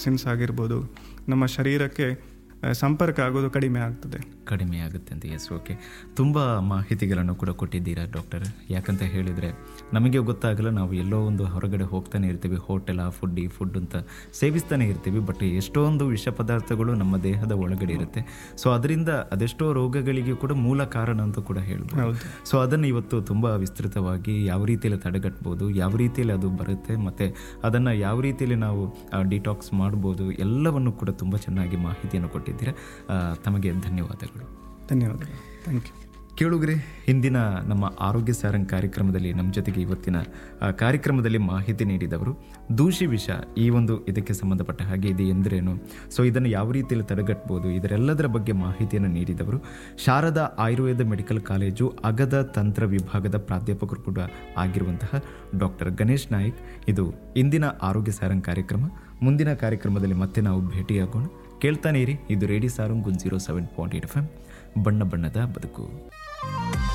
toxins ಆಗಿರ್ಬೋದು ನಮ್ಮ ಶರೀರಕ್ಕೆ ಆ, ಸಂಪರ್ಕ ಆಗೋದು ಕಡಿಮೆ ಆಗ್ತದೆ ಕಡಿಮೆ ಆಗುತ್ತೆ ಅಂತ ಎಸ್ ಓಕೆ ತುಂಬ ಮಾಹಿತಿಗಳನ್ನು ಕೂಡ ಕೊಟ್ಟಿದ್ದೀರಾ ಡಾಕ್ಟರ್ ಯಾಕಂತ ಹೇಳಿದರೆ ನಮಗೆ ಗೊತ್ತಾಗಲ್ಲ ನಾವು ಎಲ್ಲೋ ಒಂದು ಹೊರಗಡೆ ಹೋಗ್ತಾನೆ ಇರ್ತೀವಿ ಹೋಟೆಲ್ ಆ ಫುಡ್ ಈ ಫುಡ್ ಅಂತ ಸೇವಿಸ್ತಾನೆ ಇರ್ತೀವಿ ಬಟ್ ಎಷ್ಟೊಂದು ವಿಷ ಪದಾರ್ಥಗಳು ನಮ್ಮ ದೇಹದ ಒಳಗಡೆ ಇರುತ್ತೆ ಸೊ ಅದರಿಂದ ಅದೆಷ್ಟೋ ರೋಗಗಳಿಗೆ ಕೂಡ ಮೂಲ ಕಾರಣ ಅಂತ ಕೂಡ ಹೇಳ್ಬೋದು ಹೌದು ಸೊ ಅದನ್ನು ಇವತ್ತು ತುಂಬ ವಿಸ್ತೃತವಾಗಿ ಯಾವ ರೀತಿಯಲ್ಲಿ ತಡೆಗಟ್ಬೋದು ಯಾವ ರೀತಿಯಲ್ಲಿ ಅದು ಬರುತ್ತೆ ಮತ್ತು ಅದನ್ನು ಯಾವ ರೀತಿಯಲ್ಲಿ ನಾವು ಡಿಟಾಕ್ಸ್ ಮಾಡ್ಬೋದು ಎಲ್ಲವನ್ನು ಕೂಡ ತುಂಬ ಚೆನ್ನಾಗಿ ಮಾಹಿತಿಯನ್ನು ಕೊಟ್ಟಿದ್ದೀರಾ ಆ, ತಮಗೆ ಧನ್ಯವಾದಗಳು ಧನ್ಯವಾದಗಳು ಥ್ಯಾಂಕ್ ಯು ಕೇಳುಗ್ರೆ ಹಿಂದಿನ ನಮ್ಮ ಆರೋಗ್ಯ ಸಾರಂಗ್ ಕಾರ್ಯಕ್ರಮದಲ್ಲಿ ನಮ್ಮ ಜೊತೆಗೆ ಇವತ್ತಿನ ಆ, ಕಾರ್ಯಕ್ರಮದಲ್ಲಿ ಮಾಹಿತಿ ನೀಡಿದವರು ದೂಷಿ ವಿಷ ಈ ಒಂದು ಇದಕ್ಕೆ ಸಂಬಂಧಪಟ್ಟ ಹಾಗೆ ಇದೆ ಎಂದರೇನು ಸೊ ಇದನ್ನು ಯಾವ ರೀತಿಯಲ್ಲಿ ತಡೆಗಟ್ಬೋದು ಇದರೆಲ್ಲದರ ಬಗ್ಗೆ ಮಾಹಿತಿಯನ್ನು ನೀಡಿದವರು ಶಾರದಾ ಆಯುರ್ವೇದ ಮೆಡಿಕಲ್ ಕಾಲೇಜು ಅಗದ ತಂತ್ರ ವಿಭಾಗದ ಪ್ರಾಧ್ಯಾಪಕರು ಕೂಡ ಆಗಿರುವಂತಹ ಡಾಕ್ಟರ್ ಗಣೇಶ್ ನಾಯ್ಕ್ ಇದು ಇಂದಿನ ಆರೋಗ್ಯ ಸಾರಂಗ್ ಕಾರ್ಯಕ್ರಮ ಮುಂದಿನ ಕಾರ್ಯಕ್ರಮದಲ್ಲಿ ಮತ್ತೆ ನಾವು ಭೇಟಿಯಾಗೋಣ ಕೇಳ್ತಾನೆ ಇರಿ ಇದು radio Sarang one zero seven point eight F M ಬಣ್ಣ ಬಣ್ಣದ ಬದುಕು